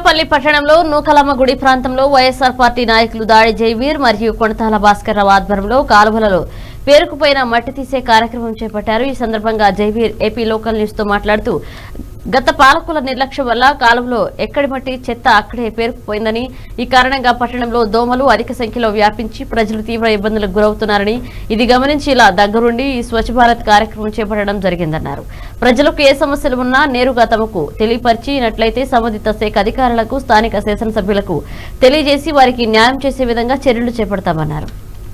అనకాపల్లి పట్టణంలో నూకలమ్మ గుడి ప్రాంతంలో వైఎస్ఆర్ పార్టీ నాయకులు దాడి జైవీర్ మరియు కొణతాల భాస్కర్ రావు ఆధ్వర్యంలో కాలువలలో పేరుకుపోయిన మట్టి తీసే కార్యక్రమం చేపట్టారు ఈ సందర్భంగా జైవీర్ ఏపీ లోకల్ న్యూస్ తో మాట్లాడుతూ గత పాలకుల నిర్లక్ష్యం వల్ల కాలువలో ఎక్కడి మట్టి చెత్త అక్కడే పేరుకుపోయిందని ఈ కారణంగా పట్టణంలో దోమలు అధిక సంఖ్యలో వ్యాపించి ప్రజలు తీవ్ర ఇబ్బందులకు గురవుతున్నారని ఇది గమనించి ఇలా దగ్గరుండి ఈ స్వచ్ఛ భారత్ కార్యక్రమం చేపట్టడం జరిగిందన్నారు ప్రజలకు ఏ సమస్యలు ఉన్నా నేరుగా తమకు తెలియపరిచినట్లయితే సంబంధిత శాఖ అధికారులకు స్థానిక శాసనసభ్యులకు తెలియజేసి వారికి న్యాయం చేసే విధంగా చర్యలు చేపడతామన్నారు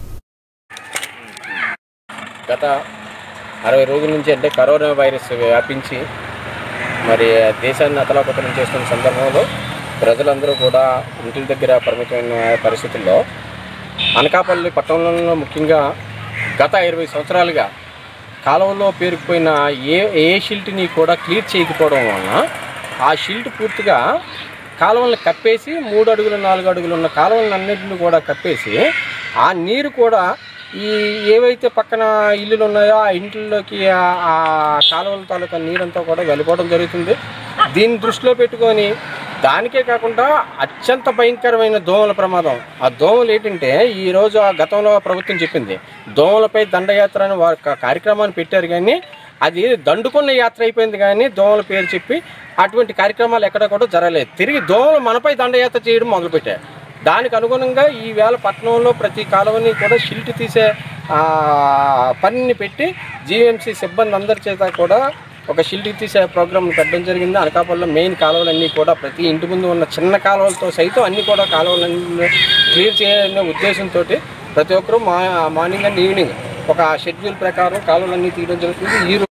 గత అరవై రోజుల నుంచి అంటే కరోనా వైరస్ వ్యాపించి మరి దేశాన్ని అతలాకుతలం చేస్తున్న సందర్భంలో ప్రజలందరూ కూడా ఇంటి దగ్గర పరిమితమైన పరిస్థితుల్లో అనకాపల్లి పట్టణంలో ముఖ్యంగా గత ఇరవై సంవత్సరాలుగా కాలువలో పేరుకుపోయిన ఏ ఏ షిల్ట్ని కూడా క్లియర్ చేయకపోవడం వలన ఆ షిల్ట్ పూర్తిగా కాలువలను కప్పేసి మూడు అడుగులు నాలుగు అడుగులు ఉన్న కాలువలను అన్నింటిని కూడా కప్పేసి ఆ నీరు కూడా ఈ ఏవైతే పక్కన ఇల్లులు ఉన్నాయో ఆ ఇంట్లోకి ఆ- ఆ కాలువల తాలూకా నీరంతా కూడా వెళ్ళిపోవడం జరుగుతుంది దీన్ని దృష్టిలో పెట్టుకొని దానికే కాకుండా అత్యంత భయంకరమైన దోమల ప్రమాదం ఆ దోమలు ఏంటంటే ఈరోజు ఆ గతంలో ప్రభుత్వం చెప్పింది దోమలపై దండయాత్ర అని వారు క- కార్యక్రమాన్ని పెట్టారు కానీ అది దండుకున్న యాత్ర అయిపోయింది కానీ దోమల పేరు చెప్పి అటువంటి కార్యక్రమాలు ఎక్కడ కూడా జరగలేదు తిరిగి దోమలు మనపై దండయాత్ర చేయడం మొదలుపెట్టారు దానికి అనుగుణంగా ఈ వేళ పట్టణంలో ప్రతి కాలువని కూడా షిల్ట్ తీసే ఆ, పనిని పెట్టి జీఎంసీ సిబ్బంది అందరి చేత కూడా ఒక షిల్ట్ తీసే ప్రోగ్రామ్ పెట్టడం జరిగింది అనకాపల్లిలో మెయిన్ కాలువలన్నీ కూడా ప్రతి ఇంటి ముందు ఉన్న చిన్న కాలువలతో సైతం అన్ని కూడా కాలువలన్నీ క్లియర్ చేయాలనే ఉద్దేశంతో ప్రతి ఒక్కరూ మా మార్నింగ్ అండ్ ఈవినింగ్ ఒక షెడ్యూల్ ప్రకారం కాలువలన్నీ తీయడం జరుగుతుంది ఈ రోజు